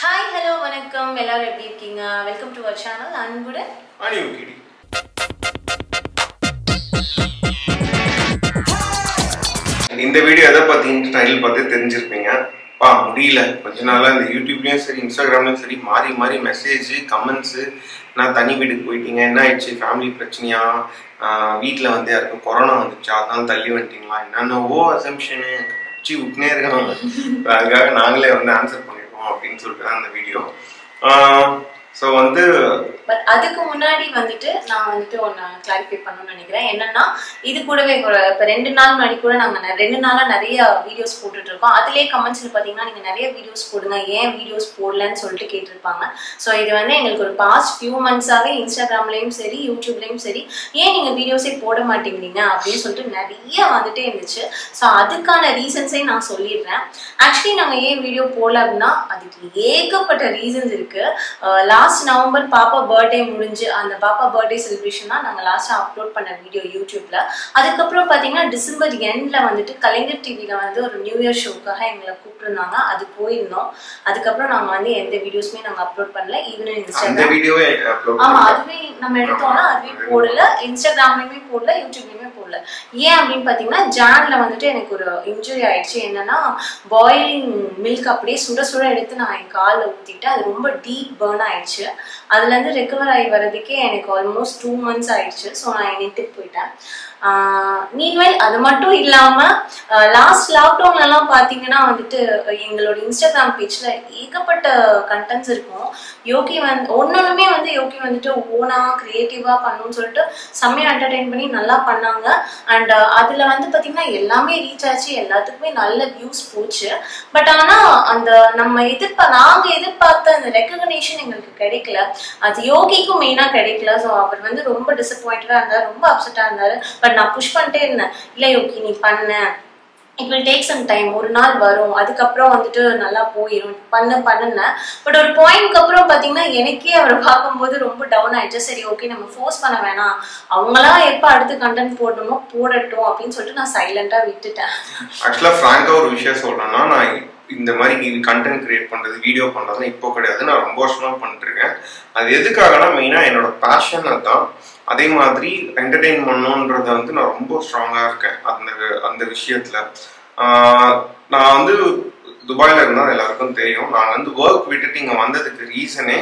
Hi hello வணக்கம் எல்லாரும் எப்படி இருக்கீங்க வெல்கம் டு அவர் சேனல் அன்புடன் அணி கிடி இந்த வீடியோ எதை பார்த்தீங்கன்னு டைட்டில் பார்த்து தெரிஞ்சிருப்பீங்க பா முடியல கொஞ்ச நாளா இந்த யூடியூப்லயும் சரி இன்ஸ்டாகிராம்லயும் சரி மாறி மாறி மெசேஜ் கமெண்ட்ஸ் நான் தனி வீட்டுக்கு போயிட்டீங்க என்ன ஆயிடுச்சு ஃபேமிலி பிரச்சனையா வீட்டில் வந்து யாருக்கும் கொரோனா வந்துச்சா அதனால தள்ளி வந்துட்டீங்களா என்னென்னவோ அசம்ஷனு வச்சு விட்டுனே இருக்காங்க அதுக்காக நாங்களே வந்து ஆன்சர் பண்ணிருக்கோம் அப்படின்னு சொல்லிட்டு தான் அந்த வீடியோ ஸோ வந்து பட் அதுக்கு முன்னாடி வந்துட்டு நான் வந்துட்டு ஒன்று கிளாரிஃபை பண்ணணும்னு நினைக்கிறேன் என்னன்னா இது கூடவே ஒரு இப்போ ரெண்டு நாள் முன்னாடி கூட நாங்கள் ரெண்டு நாளாக நிறைய வீடியோஸ் போட்டுட்டு இருக்கோம் அதுலேயே கமெண்ட்ஸில் பார்த்தீங்கன்னா நீங்கள் நிறைய வீடியோஸ் போடுங்க ஏன் வீடியோஸ் போடலன்னு சொல்லிட்டு கேட்டிருப்பாங்க ஸோ இது வந்து எங்களுக்கு ஒரு பாஸ்ட் ஃபியூ மந்த்ஸாகவே இன்ஸ்டாகிராம்லேயும் சரி யூடியூப்லேயும் சரி ஏன் நீங்கள் வீடியோஸே போட மாட்டேங்கிறீங்க அப்படின்னு சொல்லிட்டு நிறைய வந்துட்டே இருந்துச்சு ஸோ அதுக்கான ரீசன்ஸே நான் சொல்லிடுறேன் ஆக்சுவலி நாங்கள் ஏன் வீடியோ போடல அப்படின்னா அதுக்கு ஏகப்பட்ட ரீசன்ஸ் இருக்கு லாஸ்ட் நவம்பர் பாப்பா பர்த்டே முடிஞ்சு அந்த பாப்பா பர்த்டே செலிப்ரேஷன் தான் நாங்கள் லாஸ்ட்டாக அப்லோட் பண்ண வீடியோ யூடியூப்ல அதுக்கப்புறம் பார்த்தீங்கன்னா டிசம்பர் எண்ட்ல வந்துட்டு கலைஞர் டிவியில் வந்து ஒரு நியூ இயர் ஷோக்காக எங்களை கூப்பிட்டுருந்தாங்க அது போயிருந்தோம் அதுக்கப்புறம் நாங்கள் வந்து எந்த வீடியோஸுமே நாங்கள் அப்லோட் பண்ணல ஈவன் அந்த இன்ஸ்டாகிராம் வீடியோவே அப்லோட் ஆமா அதுவே நம்ம எடுத்தோம்னா அதுவே போடல இன்ஸ்டாகிராம்லயுமே போடல யூடியூப்லயுமே போடல ஏன் அப்படின்னு பாத்தீங்கன்னா ஜான்ல வந்துட்டு எனக்கு ஒரு இன்ஜுரி ஆயிடுச்சு என்னன்னா பாயிலிங் மில்க் அப்படியே சுட சுட எடுத்து நான் என் காலில் ஊத்திட்டு அது ரொம்ப டீப் பேர்ன் ஆயிடுச்சு அதுல இருந்து ரெக்கவர் ஆகி வர்றதுக்கே எனக்கு ஆல்மோஸ்ட் டூ மந்த்ஸ் ஆயிடுச்சு ஸோ நான் என் வீட்டுக்கு போயிட்டேன் மீன்வைல் அது மட்டும் இல்லாம லாஸ்ட் லாக்டவுன்ல எல்லாம் பாத்தீங்கன்னா வந்துட்டு எங்களோட இன்ஸ்டாகிராம் பேஜ்ல ஏகப்பட்ட கண்டென்ட்ஸ் இருக்கும் யோகி வந்து ஒன்னொன்னுமே வந்து யோகி வந்துட்டு ஓனா கிரியேட்டிவா பண்ணணும்னு சொல்லிட்டு செம்மையா என்டர்டைன் பண்ணி நல்லா பண்ணாங்க அண்ட் அதுல வந்து பாத்தீங்கன்னா எல்லாமே ரீச் ஆச்சு எல்லாத்துக்குமே நல்ல வியூஸ் போச்சு பட் ஆனா அந்த நம்ம எதிர்ப்பா நாங்க எதிர்பார்த்த அந்த ரெக்கக்னேஷன் எங்களுக்கு கிடைக்கல அது யோகிக்கும் மெயினா கிடைக்கல ஸோ அவர் வந்து ரொம்ப டிசப்பாயிண்டடா இருந்தார் ரொம்ப அப்செட்டா இருந்தாரு பட் நான் புஷ் பண்ணிட்டே இருந்தேன் இல்ல யோகி நீ பண்ண it will take some time ஒரு நாள் வரும் அதுக்கப்புறம் வந்துட்டு நல்லா போயிடும் பண்ண பண்ணுனேன் பட் ஒரு பாயிண்ட்க்கு அப்புறம் பார்த்தீங்கன்னா எனக்கே அவரை பார்க்கும்போது ரொம்ப டவுன் ஆயிடுச்சு சரி ஓகே நம்ம ஃபோர்ஸ் பண்ண வேணாம் அவங்களா எப்போ அடுத்து கண்டென்ட் போடணுமோ போடட்டும் அப்படின்னு சொல்லிட்டு நான் சைலண்டாக விட்டுட்டேன் ஆக்சுவலா ஃப்ராங்கா ஒரு விஷயம் சொல்றேன்னா நான் இந்த மாதிரி கண்டென்ட் கிரியேட் பண்றது வீடியோ பண்றது இப்போ கிடையாது நான் ரொம்ப வருஷமா பண்ணிட்டு இருக்கேன் அது எதுக்காகனா மெயினா என்னோட பேஷன் தான் அதே மாதிரி என்டர்டெயின் பண்ணணுன்றத வந்து நான் ரொம்ப ஸ்ட்ராங்கா இருக்கேன் அந்த அந்த விஷயத்துல ஆஹ் நான் வந்து துபாயில இருந்தா எல்லாருக்கும் தெரியும் நான் வந்து ஒர்க் விட்டுட்டு இங்க வந்ததுக்கு ரீசனே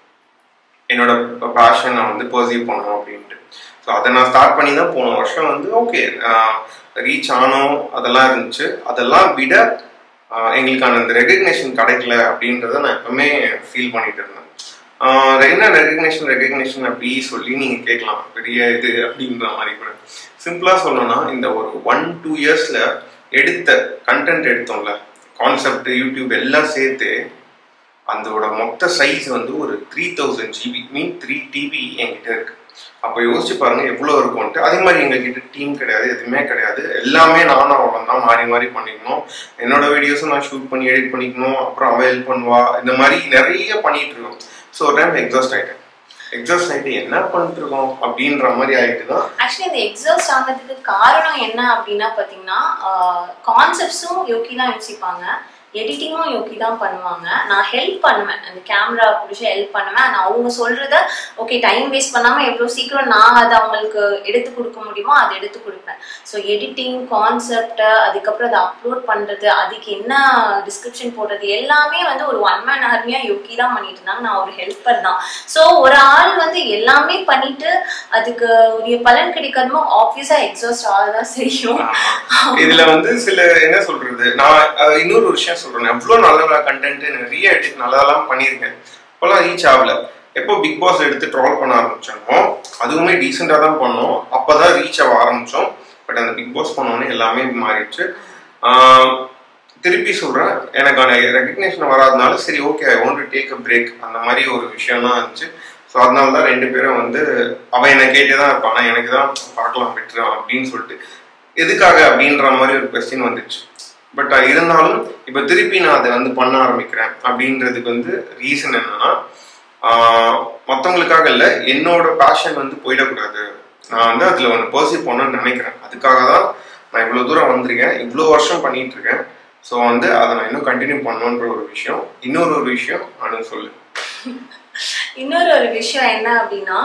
என்னோட பேஷனை வந்து பர்சீவ் பண்ணணும் அப்படின்ட்டு ஸோ அதை நான் ஸ்டார்ட் பண்ணி தான் போன வருஷம் வந்து ஓகே ரீச் ஆனோம் அதெல்லாம் இருந்துச்சு அதெல்லாம் விட ஆஹ் எங்களுக்கான அந்த ரெகக்னேஷன் கிடைக்கல அப்படின்றத நான் எப்பவுமே ஃபீல் பண்ணிட்டு இருந்தேன் ஆஹ் என்ன ரெகக்னேஷன் ரெகக்னேஷன் அப்படி சொல்லி நீங்க கேட்கலாம் பெரிய இது அப்படின்ற மாதிரி கூட சிம்பிளா சொல்லணும்னா இந்த ஒரு ஒன் டூ இயர்ஸ்ல எடுத்த கண்டென்ட் எடுத்தோம்ல கான்செப்ட் யூடியூப் எல்லாம் சேர்த்து அதோட மொத்த சைஸ் வந்து ஒரு three thousand GB mean three TB என்கிட்ட இருக்கு அப்போ யோசிச்சு பாருங்க எவ்வளோ இருக்கும்ட்டு அதே மாதிரி எங்ககிட்ட டீம் கிடையாது எதுவுமே கிடையாது எல்லாமே நானும் அவளும் தான் மாறி மாறி பண்ணிக்கணும் என்னோட வீடியோஸும் நான் ஷூட் பண்ணி எடிட் பண்ணிக்கணும் அப்புறம் அவள் ஹெல்ப் பண்ணுவா இந்த மாதிரி நிறைய பண்ணிட்டு இருக்கோம் ஸோ ஒரு டைம் எக்ஸாஸ்ட் ஆயிட்டேன் எக்ஸாஸ்ட் ஆயிட்டு என்ன பண்ணிட்டு இருக்கோம் அப்படின்ற மாதிரி ஆயிட்டு தான் ஆக்சுவலி இந்த எக்ஸாஸ்ட் ஆனதுக்கு காரணம் என்ன அப்படின்னா பார்த்தீங்கன்னா கான்செப்ட்ஸும் யோகி தான் யோசிப்பாங்க எடிட்டிங்கும் யோகி தான் பண்ணுவாங்க நான் ஹெல்ப் பண்ணுவேன் அந்த கேமரா பிடிச்சி ஹெல்ப் பண்ணுவேன் நான் அவங்க சொல்றத ஓகே டைம் வேஸ்ட் பண்ணாம எவ்வளோ சீக்கிரம் நான் அதை அவங்களுக்கு எடுத்து கொடுக்க முடியுமோ அதை எடுத்து கொடுப்பேன் ஸோ எடிட்டிங் கான்செப்ட் அதுக்கப்புறம் அதை அப்லோட் பண்றது அதுக்கு என்ன டிஸ்கிரிப்ஷன் போடுறது எல்லாமே வந்து ஒரு ஒன் மேன் ஆர்மியா யோகி தான் பண்ணிட்டு இருந்தாங்க நான் ஒரு ஹெல்ப்பர் தான் ஸோ ஒரு ஆள் வந்து எல்லாமே பண்ணிட்டு அதுக்கு உரிய பலன் கிடைக்காதமோ ஆப்வியஸா எக்ஸாஸ்ட் ஆகதான் செய்யும் இதுல வந்து சில என்ன சொல்றது நான் அஹ், இன்னொரு ஒரு விஷயம் சொல்றேன் எவ்வளவு நல்ல கண்டென்ட் நிறைய எடிட் நல்லதெல்லாம் பண்ணியிருக்கேன் இப்பெல்லாம் ரீச் ஆகல எப்போ பிக் பாஸ் எடுத்து ட்ரால் பண்ண ஆரம்பிச்சோமோ அதுவுமே டீசெண்டா தான் பண்ணோம் அப்பதான் ரீச் ஆக ஆரம்பிச்சோம் பட் அந்த பிக் பாஸ் பண்ணோன்னே எல்லாமே மாறிடுச்சு ஆஹ், திருப்பி சொல்றேன் எனக்கான ரெகக்னேஷன் வராதனால சரி okay I want to take a break அந்த மாதிரி ஒரு விஷயம் தான் இருந்துச்சு ஸோ அதனால தான் ரெண்டு பேரும் வந்து அவன் என்னை கேட்டே தான் இருப்பான் ஆனா எனக்கு தான் பார்க்கலாம் விட்டுறான் அப்படின்னு சொல்லிட்டு எதுக்காக அப்படின்ற மாதிரி ஒரு கொஸ்டின் வந்துச்சு பட் இருந்தாலும் இப்போ திருப்பி நான் அதை வந்து பண்ண ஆரம்பிக்கிறேன் அப்படின்றதுக்கு வந்து ரீசன் என்னன்னா ஆஹ் மத்தவங்களுக்காக இல்லை என்னோட பேஷன் வந்து போயிடக்கூடாது நான் வந்து அதில் ஒன்று பர்சீவ் பண்ணணும்னு நினைக்கிறேன் அதுக்காக தான் நான் இவ்வளோ தூரம் வந்திருக்கேன் இவ்வளோ வருஷம் பண்ணிட்டு இருக்கேன் ஸோ வந்து அதை நான் இன்னும் கண்டினியூ பண்ணணுன்ற ஒரு விஷயம் இன்னொரு ஒரு விஷயம் அனு சொல்லு இன்னொரு ஒரு விஷயம் என்ன அப்படின்னா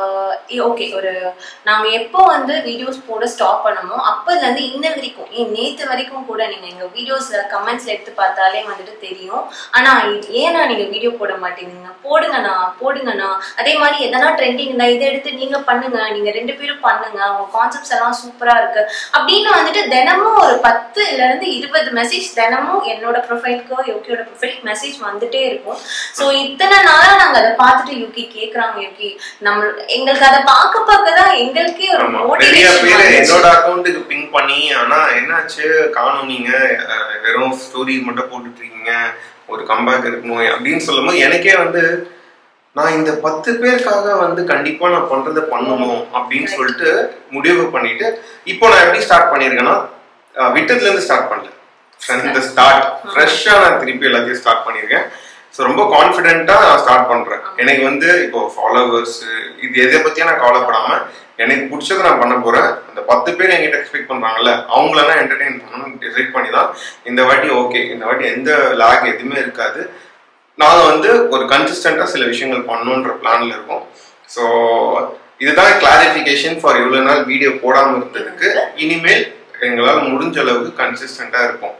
ஓகே ஒரு நாங்க எப்போ வந்து வீடியோஸ் போட ஸ்டாப் பண்ணமோ அப்போதுல இருந்து இன்ன வரைக்கும் ஏன் நேத்து வரைக்கும் கூட நீங்க எங்க வீடியோஸ்ல கமெண்ட்ஸ்ல எடுத்து பார்த்தாலே வந்துட்டு தெரியும் ஆனா இது ஏன்னா நீங்க வீடியோ போட மாட்டேங்குங்க போடுங்கண்ணா போடுங்கண்ணா அதே மாதிரி எதனா ட்ரெண்டிங் இருந்தா இதை எடுத்து நீங்க பண்ணுங்க நீங்க ரெண்டு பேரும் பண்ணுங்க உங்க கான்செப்ட்ஸ் எல்லாம் சூப்பரா இருக்கு அப்படின்னு வந்துட்டு தினமும் ஒரு பத்துல இருந்து இருபது மெசேஜ் தினமும் என்னோட ப்ரொஃபைலுக்கோ யோகியோட ப்ரொஃபைலுக்கு மெசேஜ் வந்துட்டே இருக்கும் ஸோ இத்தனை நாளா நாங்க அதை பார்த்துட்டு யூகி கேக்குறாங்க யூகி நம்ம எங்களுக்கு அதை பார்க்க பார்க்க தான் எங்களுக்கே ஒரு ஆமா நிறைய பேர் மோட்டிவேஷன் என்னோட அக்கௌண்ட்டுக்கு பிங் பண்ணி ஆனா என்னாச்சு காணும் நீங்க அஹ், வெறும் ஸ்டோரி மட்டும் போட்டுட்டு இருக்கீங்க ஒரு கம்பேக் இருக்கணும் அப்படின்னு சொல்லும்போது எனக்கே வந்து நான் இந்த பத்து பேருக்காக வந்து கண்டிப்பா நான் பண்றதை பண்ணணும் அப்படின்னு சொல்லிட்டு முடிவு பண்ணிட்டு இப்போ நான் எப்படி ஸ்டார்ட் பண்ணியிருக்கேன்னா அஹ், விட்டதுல இருந்து ஸ்டார்ட் பண்ணல இந்த ஸ்டார்ட் ஃப்ரெஷ்ஷா நான் திருப்பி எல்லாத்தையும் ஸ்டார்ட் பண்ணியிருக்கேன் ஸோ ரொம்ப கான்ஃபிடென்ட்டா நான் ஸ்டார்ட் பண்றேன் எனக்கு வந்து இப்போ ஃபாலோவர்ஸ் இது எதை பத்தியும் நான் கவலைப்படாம எனக்கு பிடிச்சதை நான் பண்ண போறேன் அந்த பத்து பேர் என்கிட்ட எக்ஸ்பெக்ட் பண்றாங்கல்ல அவங்களெல்லாம் என்டர்டெயின் பண்ணணும்னு டிசைட் பண்ணி தான் இந்த வாட்டி ஓகே இந்த வாட்டி எந்த லாக் எதுவுமே இருக்காது நாங்கள் வந்து ஒரு கன்சிஸ்டண்டா சில விஷயங்கள் பண்ணணுன்ற பிளான்ல இருக்கோம் ஸோ இதுதான் கிளாரிஃபிகேஷன் ஃபார் இவ்வளவு நாள் வீடியோ போடாம இருந்ததுக்கு இனிமேல் எங்களால் முடிஞ்ச அளவுக்கு கன்சிஸ்டண்டா இருக்கும்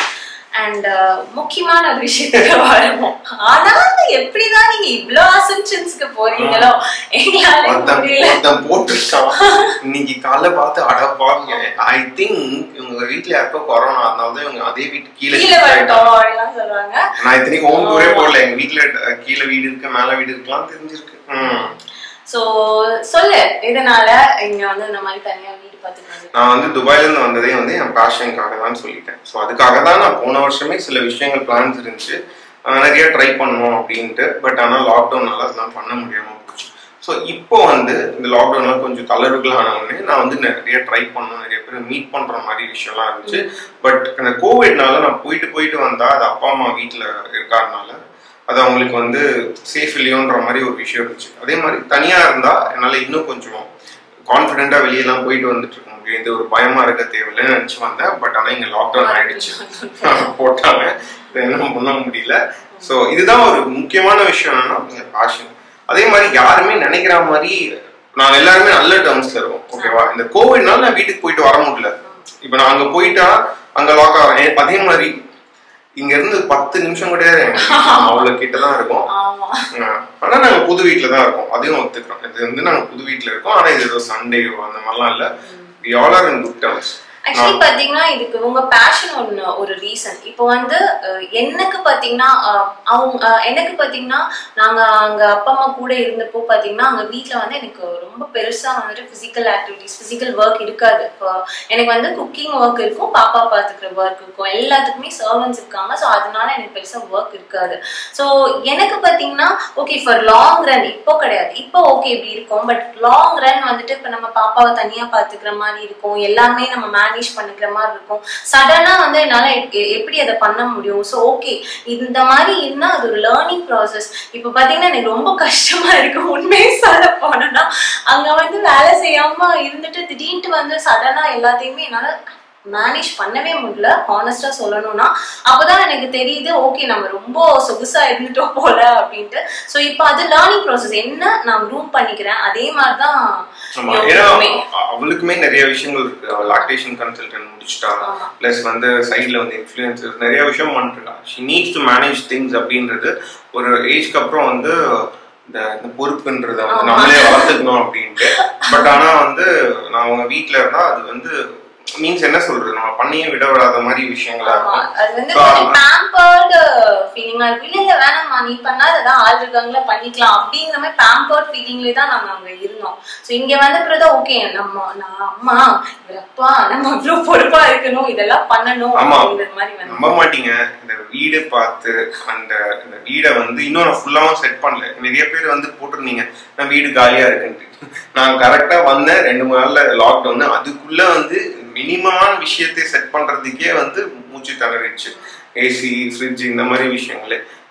அண்ட் முக்கியமான ஒரு விஷயத்துக்கு வருவோம் அதாவது எப்படிதான் நீங்க இவ்ளோ அசம்ஷன்ஸ்க்கு போறீங்களோ எங்களால ஒருத்தன் முடியல ஒருத்தன் போட்டிருக்கான் இன்னைக்கு காலைல பார்த்து அடப்பாங்க ஐ திங்க் இவங்க வீட்ல யாருக்கோ கொரோனா அதனால தான் இவங்க அதே வீட்டு கீழே கீழே shift வரட்டும் ஆயிட்டாங்க. அப்படிலாம் சொல்றாங்க நான் இத்தனைக்கு ஹோம் டூரே போடல எங்க வீட்ல அஹ், கீழே வீடு இருக்கு மேல வீடு இருக்கலாம் தெரிஞ்சிருக்கு ம். சோ சொல்லு இதனால இங்க வந்து இந்த மாதிரி தனியா வீடு பார்த்துட்டு நான் வந்து துபாயில இருந்து வந்ததே வந்து என் பேஷனுக்காக தான் சொல்லிட்டேன் ஸோ அதுக்காக தான் நான் போன வருஷமே சில விஷயங்கள் பிளான்ஸ் இருந்துச்சு அஹ் நிறைய ட்ரை பண்ணணும் அப்படின்ட்டு பட் ஆனால் லாக்டவுனால அதெல்லாம் பண்ண முடியாம போச்சு ஸோ இப்போ வந்து இந்த லாக்டவுன்ல கொஞ்சம் தளர்வுகள் ஆன உடனே நான் வந்து நிறைய ட்ரை பண்ணணும் நிறைய பேர் மீட் பண்ற மாதிரி விஷயம்லாம் இருந்துச்சு பட் இந்த கோவிட்னால நான் போயிட்டு போயிட்டு வந்தா அது அப்பா அம்மா வீட்டில் இருக்காதனால அது அவங்களுக்கு வந்து சேஃப் இல்லையோன்ற மாதிரி ஒரு விஷயம் இருந்துச்சு அதே மாதிரி தனியா இருந்தா என்னால இன்னும் கொஞ்சம் கான்ஃபிடென்ட்டா வெளியெல்லாம் போயிட்டு வந்துட்டு இருக்க முடியும் இது ஒரு பயமா இருக்க தேவையில்லைன்னு நினைச்சு வந்தேன் பட் ஆனா இங்க லாக்டவுன் ஆயிடுச்சு போட்டாங்க இதை என்ன பண்ண முடியல சோ இதுதான் ஒரு முக்கியமான விஷயம் என்னன்னா பேஷன் அதே மாதிரி யாருமே நினைக்கிற மாதிரி நாங்க எல்லாருமே நல்ல டேர்ம்ஸ்ல இருக்கோம் ஓகேவா இந்த கோவிட்னால நான் வீட்டுக்கு போயிட்டு வர முடியல இப்ப நான் அங்க போயிட்டா அங்க லாக் ஆகிறேன் அதே மாதிரி இங்க இருந்து பத்து நிமிஷம் கூட அவ்வளவு கிட்ட தான் இருக்கும் ஆமா ஆஹ் ஆனா நாங்க புது வீட்ல தான் இருக்கோம் அதையும் ஒத்துக்கிறோம் இது வந்து நாங்க புது வீட்ல இருக்கோம் ஆனா இது ஏதோ சண்டேயோ அந்த மாதிரிலாம் இல்ல we all are in good terms actually பாத்தீங்கன்னா இதுக்கு உங்க பேஷன் ஒண்ணு ஒரு ரீசன் இப்போ வந்து அஹ், எனக்கு பாத்தீங்கன்னா அஹ், அவங்க அஹ், எனக்கு பாத்தீங்கன்னா நாங்க அங்க அப்பா அம்மா கூட இருந்தப்போ பாத்தீங்கன்னா அங்க வீட்ல வந்து எனக்கு ரொம்ப பெருசா வந்துட்டு பிசிக்கல் ஆக்டிவிட்டிஸ் பிசிக்கல் ஒர்க் இருக்காது இப்போ எனக்கு வந்து குக்கிங் ஒர்க் இருக்கும் பாப்பா பாத்துக்கிற ஒர்க் இருக்கும் எல்லாத்துக்குமே சர்வன்ஸ் இருக்காங்க ஸோ அதனால எனக்கு பெருசா ஒர்க் இருக்காது ஸோ எனக்கு பாத்தீங்கன்னா ஓகே ஃபார் லாங் ரன் இப்போ கிடையாது இப்போ ஓகே இப்படி இருக்கும் பட் லாங் ரன் வந்துட்டு இப்போ நம்ம பாப்பாவை தனியா பாத்துக்கிற மாதிரி இருக்கும் எல்லாமே நம்ம மேனேஜ் பண்ணிக்கிற மாதிரி இருக்கும் சடனா வந்து என்னால எ- எப்படி அதை பண்ண முடியும் ஸோ ஓகே இந்த மாதிரி இருந்தா அது ஒரு லேர்னிங் ப்ராசஸ் இப்போ பாத்தீங்கன்னா எனக்கு ரொம்ப கஷ்டமா இருக்கு உண்மையே சொல்ல போனோம்னா அங்க வந்து வேலை செய்யாம இருந்துட்டு திடீர்னு வந்து சடனா எல்லாத்தையுமே என்னால மேனேஜ் பண்ணவே முடியல ஹானஸ்டா சொல்லணும்னா அப்பதான் எனக்கு தெரியுது ஓகே நம்ம ரொம்ப சொகுசா இருந்துட்டோம் போல அப்படின்ட்டு ஸோ இப்போ அது லேர்னிங் ப்ராசஸ் என்ன நான் ரூம் பண்ணிக்கிறேன் அதே மாதிரிதான் ஆமா ஏன்னா யோகிக்குமே. அ- அவளுக்குமே நிறைய விஷயங்கள் இருக்கு அவள் லாக்டேஷன் கன்சல்டன்ட் முடிச்சிட்டா ஆமா. பிளஸ் வந்து சைட்ல வந்து இன்ஃப்ளூயன்சஸ் நிறைய விஷயம் பண்ணிருக்கா she needs to manage things அப்படின்றது ஒரு ஏஜ்க்கு அப்புறம் வந்து இந்த இந்த பொறுப்புன்றத வந்து ஆமா. நம்மளே வளர்த்துக்கணும் அப்படின்ட்டு பட் ஆனா வந்து நான் அவங்க வீட்ல இருந்தா அது வந்து மீன்ஸ் என்ன சொல்றது நம்ம பண்ணியே விட விடாத மாதிரி விஷயங்களா ஆமா இருக்கும் அது வந்து So, கொஞ்சம் பேம்பர்டு ஃபீலிங்கா இருக்கும் இல்ல இல்ல வேணாம்மா நீ பண்ணாததான் ஆள் இருக்காங்களா பண்ணிக்கலாம் அப்படிங்கிற மாதிரி பேம்பர்ட் ஃபீலிங்லேயே தான் நாங்க அங்க இருந்தோம் ஸோ இங்க வந்த பிறகு ஓகே நம்ம நான் அம்மா இவர் அப்பா நம்ம இவ்வளவு பொறுப்பா இருக்கணும் இதெல்லாம் பண்ணணும் ஆமா. அப்படிங்கிற மாதிரி வந்து நம்ப மாட்டீங்க இந்த வீடு பார்த்து அந்த இந்த வீடை வந்து இன்னும் நான் ஃபுல்லாவும் செட் பண்ணல நிறைய பேர் வந்து போட்டிருந்தீங்க நான் வீடு காலியா இருக்குன்ட்டு நான் கரெக்டா வந்தேன் ரெண்டு மூணு நாள்ல லாக்டவுன் அதுக்குள்ள வந்து மினிமமான விஷயத்தை செட் பண்றதுக்கே வந்து மூச்சு தளரிடுச்சு ஏசி ஃப்ரிட்ஜ் இந்த மாதிரி விஷயங்களே ஸோ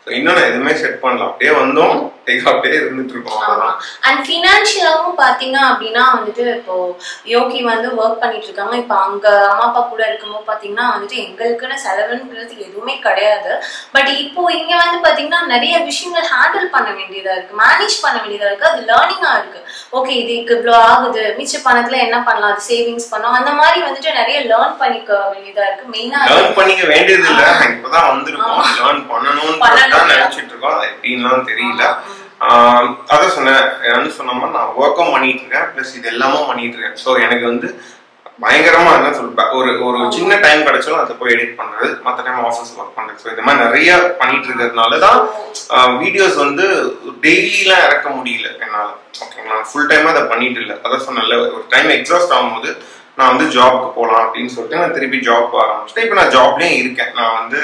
இன்னும் நான் எதுவுமே செட் பண்ணல அப்படியே வந்தோம் டேக் அப்படியே இருந்துட்டு இருக்கோம் அவ்வளவுதான் அண்ட் ஃபினான்ஷியலாவும் பாத்தீங்க அப்படின்னா வந்துட்டு இப்போ யோகி வந்து ஒர்க் பண்ணிட்டு இருக்காங்க இப்போ அங்க அம்மா அப்பா கூட இருக்கும்போது பாத்தீங்கன்னா வந்துட்டு எங்களுக்குன்னு செலவுன்றது எதுவுமே கிடையாது பட் இப்போ இங்க வந்து பாத்தீங்கன்னா நிறைய விஷயங்கள் ஹேண்டில் பண்ண வேண்டியதா இருக்கு மேனேஜ் பண்ண வேண்டியதா இருக்கு அது லேர்னிங்கா இருக்கு ஓகே இதுக்கு இவ்வளோ ஆகுது மிச்ச பணத்துல என்ன பண்ணலாம் அது சேவிங்ஸ் பண்ணலாம் அந்த மாதிரி வந்துட்டு நிறைய லேர்ன் பண்ணிக்க வேண்டியதா இருக்கு மெயினா லேர்ன் பண்ணிக்க வேண்டியது இல்ல இப்பதான் வந்திருக்கோம் லேர்ன் பண்ணணும்னு பண்ணணும். தான் நினைச்சிட்டு இருக்கோம் அது எப்படின்லாம் தெரியல ஆஹ் அதான் சொன்னேன் என்ன சொன்ன மாதிரி நான் ஒர்க்கும் பண்ணிட்டு இருக்கேன் ப்ளஸ் இது எல்லாமும் பண்ணிட்டு இருக்கேன் ஸோ எனக்கு வந்து பயங்கரமா என்ன சொல்றேன் ஒரு ஒரு சின்ன டைம் கிடைச்சாலும் அதை போய் எடிட் பண்றது மற்ற டைம் ஆஃபீஸ் ஒர்க் பண்றது ஸோ இந்த மாதிரி நிறைய பண்ணிட்டு இருக்கிறதுனால தான் வீடியோஸ் வந்து டெய்லிலாம் இறக்க முடியல என்னால ஓகேங்களா ஃபுல் டைமா அதை பண்ணிட்டு இல்லை அதான் சொன்னேன்ல ஒரு டைம் எக்ஸாஸ்ட் ஆகும்போது நான் வந்து ஜாப்க்கு போகலாம் அப்படின்னு சொல்லிட்டு நான் திருப்பி ஜாப் ஆரம்பிச்சிட்டேன் இப்போ நான் ஜாப்லேயும் இருக்கேன் நான் வந்து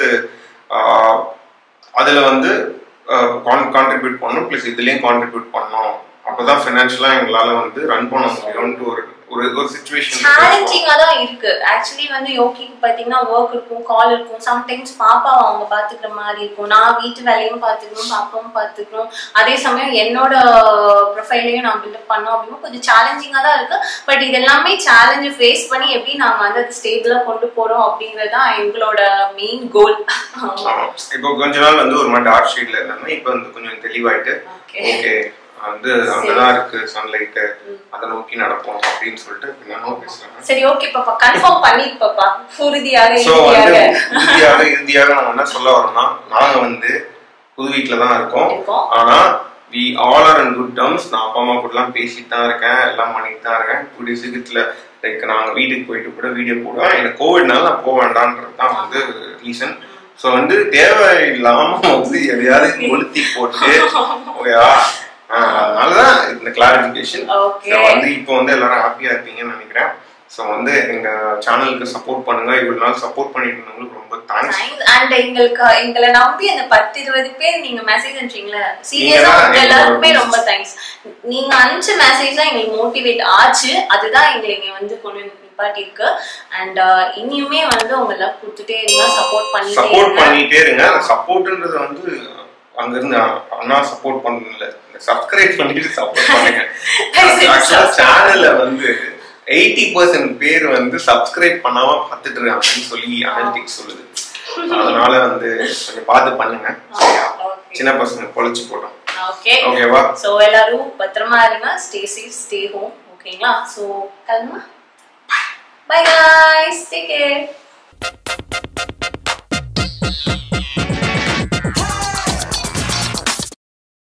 ஆஹ், அதுல வந்து கான்ட்ரிபியூட் பண்ணணும் ப்ளஸ் இதுலயும் கான்ட்ரிபியூட் பண்ணணும் அப்பதான் ஃபினான்ஷியலா எங்களால வந்து ரன் பண்ண முடியும்னு ஒரு ஒரு ஒரு சுச்சுவேஷன் சேலஞ்சிங்கா தான் இருக்கு ஆக்சுவலி வந்து யோகிக்கு பாத்தீங்கன்னா ஒர்க் இருக்கும் கால் இருக்கும் சம்டைம்ஸ் பாப்பாவை அவங்க பாத்துக்கிற மாதிரி இருக்கும் நான் வீட்டு வேலையும் பாத்துக்கணும் பாப்பாவும் பாத்துக்கணும் அதே சமயம் என்னோட ப்ரொஃபைலையும் நான் பில்டப் பண்ணோம் அப்படின்னா கொஞ்சம் சேலஞ்சிங்கா தான் இருக்கு பட் இது எல்லாமே சேலஞ்சை ஃபேஸ் பண்ணி எப்படி நாங்க வந்து அது ஸ்டேஜ்ல கொண்டு போறோம் அப்படிங்கறது தான் எங்களோட மெயின் கோல் இப்போ கொஞ்ச நாள் வந்து ஒரு மாதிரி டார்க் ஷேட்ல இருந்தாங்க இப்போ வந்து கொஞ்சம் தெளிவாயிட்டு ஓகே ஓகே வந்து அங்கதான் இருக்கு சன்லைட் அதை நோக்கி நடப்போம் அப்படின்னு சொல்லிட்டு என்னமோ பேசுறாங்க சரி ஓகே பாப்பா கன்ஃபார்ம் பண்ணிட்டு பாப்பா உறுதியாக ஸோ வந்து இறுதியாக இறுதியாக இறுதியாக நம்ம என்ன சொல்ல வரோம்னா நாங்க வந்து புது வீட்டில் தான் இருக்கோம் இருக்கோம். ஆனா we all are in good terms நான் அப்பா அம்மா கூடலாம் பேசிட்டு தான் இருக்கேன் எல்லாம் பண்ணிட்டு தான் இருக்கேன் கூடிய சீக்கிரத்துல லைக் நாங்க வீட்டுக்கு போயிட்டு கூட வீடியோ போடுவேன் எனக்கு கோவிட்னால நான் போக வேண்டான்றது தான் வந்து ரீசன் ஸோ வந்து தேவையில்லாம வந்து எதையாவது கொளுத்தி போட்டு ஓகேவா அதனாலதான் இந்த கிளாரிபிகேஷன் Okay. வந்து இப்போ வந்து எல்லாரும் ஹாப்பியா இருப்பீங்கன்னு நினைக்கிறேன் ஸோ வந்து எங்க சேனலுக்கு சப்போர்ட் பண்ணுங்க இவ்வளவு நாள் சப்போர்ட் பண்ணிட்டு இருந்தவங்களுக்கு ரொம்ப தேங்க்ஸ் அண்ட் எங்களுக்கு எங்களை நம்பி அந்த பத்து இருபது பேர் நீங்க மெசேஜ் அனுப்பிச்சீங்களா சீரியஸா நீங்க தான் உங்க எங்களோட எல்லாருக்குமே boost. ரொம்ப தேங்க்ஸ் நீங்க அனுப்பிச்ச மெசேஜ் தான் எங்களுக்கு மோட்டிவேட் ஆச்சு அதுதான் எங்களை இங்க வந்து கொண்டு வந்து நிப்பாட்டி இருக்கு அண்ட் இனியுமே வந்து உங்க லவ் கொடுத்துட்டே இருங்க சப்போர்ட் பண்ணிட்டே சப்போர்ட் இருங்க பண்ணிட்டே இருங்க அந்த சப்போர்ட்ன்றது வந்து அங்க இருந்து அண்ணா சப்போர்ட் பண்ணல சப்ஸ்கிரைப் பண்ணிட்டு சப்போர்ட் பண்ணுங்க ஆக்சுவலா சேனல்ல வந்து எயிட்டி பர்சன்ட் பேர் வந்து சப்ஸ்கிரைப் பண்ணாம பார்த்துட்டு இருக்காங்கன்னு சொல்லி அனலிட்டிக்ஸ் சொல்லுது அதனால வந்து கொஞ்சம் பார்த்து பண்ணுங்க சரியா Okay. சின்ன பசங்க பொழைச்சு போட்டோம் ஓகே ஓகேவா சோ எல்லாரும் பத்திரமா இருங்க ஸ்டே சேஃப் ஸ்டே ஹோம் ஓகேங்களா சோ கிளம்புமா பை guys டேக் கேர்